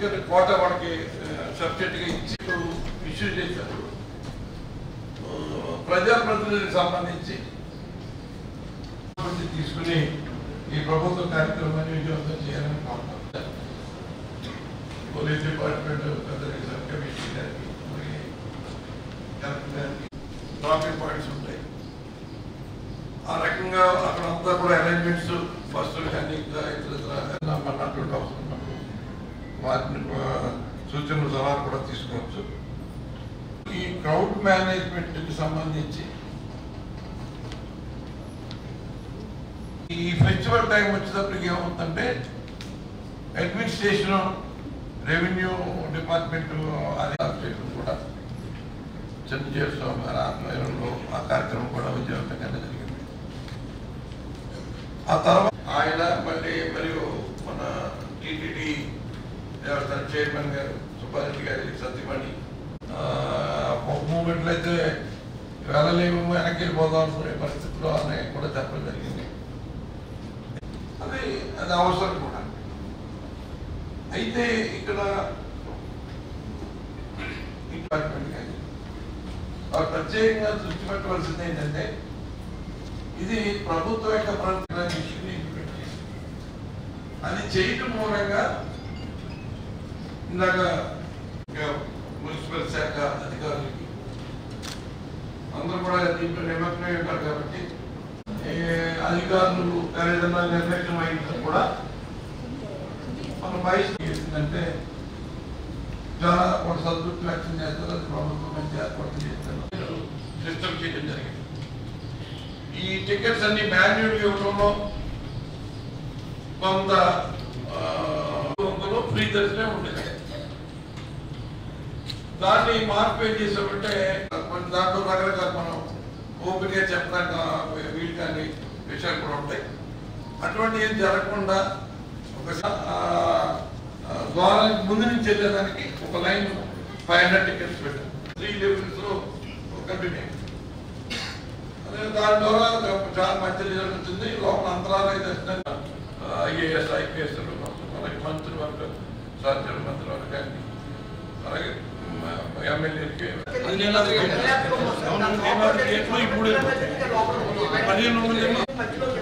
Ticket కోట వాడికి సబ్జెక్ట్గా ఇచ్చి issue చేశారు ఆ, ప్రజాప్రతినిధులకు సంబంధించి నుంచి తీసుకుని ఈ ప్రభుత్వ కార్యక్రమాన్ని విజయవంతం చేయాలని కోరుతాం పోలీస్ డిపార్ట్మెంట్ పెద్దలకి సబ్ కమిషనర్ గారికి మరి కలెక్టర్ గారికి ట్రాఫిక్ పాయింట్స్ ఉంటాయి ఆ రకంగా అక్కడ అంతా కూడా అరేంజ్మెంట్స్ బస్సులు కానీ ఇంకా ఇతర అన్నటువంటి అవసరం ఉన్నప్పుడు వాటిని ఆ, సూచనలు సలహాలు కూడా తీసుకోవచ్చు ఈ క్రౌడ్ మేనేజ్మెంట్కి సంబంధించి ఈ ఫెస్టివల్ టైం వచ్చేటప్పటికి ఏమవుతుందంటే అడ్మినిస్ట్రేషన్ రెవెన్యూ డిపార్ట్మెంట్ అధికారులు కూడా చంద్రజీవ స్వామి గారి ఆధ్వర్యంలో ఆ కార్యక్రమం కూడా విజయవంతంగా జరిగింది ఆ తర్వాత ఆయన మళ్ళీ మరియు మన టీటీడీ దేవస్థాన చైర్మన్ గారు సుబ్బారెడ్డి గారి సత్యమణి మూమెంట్లు అయితే వెళ్ళలేము వెనక్కి వెళ్ళిపోదాం అనుకునే పరిస్థితిలో అని కూడా చెప్పడం జరిగింది అది అది అవసరం కూడా అయితే ఇక్కడ డిపార్ట్మెంట్ కానీ వారు ప్రత్యేకంగా దృష్టి పెట్టవలసింది ఏంటంటే ఇది ప్రభుత్వం యొక్క ప్రకటన ఇష్యూని ఇంప్లిమెంట్ చేసింది. అది చేయటం మూలంగా ఇందాక ఇంకా మున్సిపల్ శాఖ అధికారులకి అందరూ కూడా దీంట్లో నిమగ్నమై ఉంటారు కాబట్టి ఏ అధికారులు ఏదైనా నిర్లక్ష్యం అయినా కూడా మన వయసు ఏంటంటే చాలా ఒక సద్భుతి వ్యక్తం చేస్తారు అది ప్రభుత్వం మంచి ఏర్పాటు చేస్తారు సిస్టమ్ చేయడం జరిగింది ఈ టికెట్స్ అన్ని మాన్యువల్ ఇవ్వడంలో కొంత ఆ, వందలు ఫ్రీ దర్శనం ఉండేది దాన్ని మార్పు ఏం చేసామంటే కొన్ని దాంట్లో రకరకాల మనం ఓపిక చెప్పడానికి వీలు కానీ విషయాలు కూడా ఉంటాయి అటువంటి ఏం జరగకుండా ఒక ద్వారానికి ముందు నుంచి వెళ్ళేదానికి ఒక లైన్ ఫైవ్ హండ్రెడ్ టికెట్స్ పెట్టాం త్రీ లెవెల్స్ లో కంటిన్యూ అదే దాని ద్వారా చాలా మంచి రిజల్ట్ వచ్చింది లోపల అంతరాలయ దర్శనం ఐఏఎస్ ఐపీఎస్ అలాగే మంత్రి వర్గ సాధ్యుల మంత్రి వర్గ కానీ అలాగే ఎమ్మెల్యేకి అది నేను అది అవును, నేను అది ఎప్పుడు ఇప్పుడు పదిహేను మంది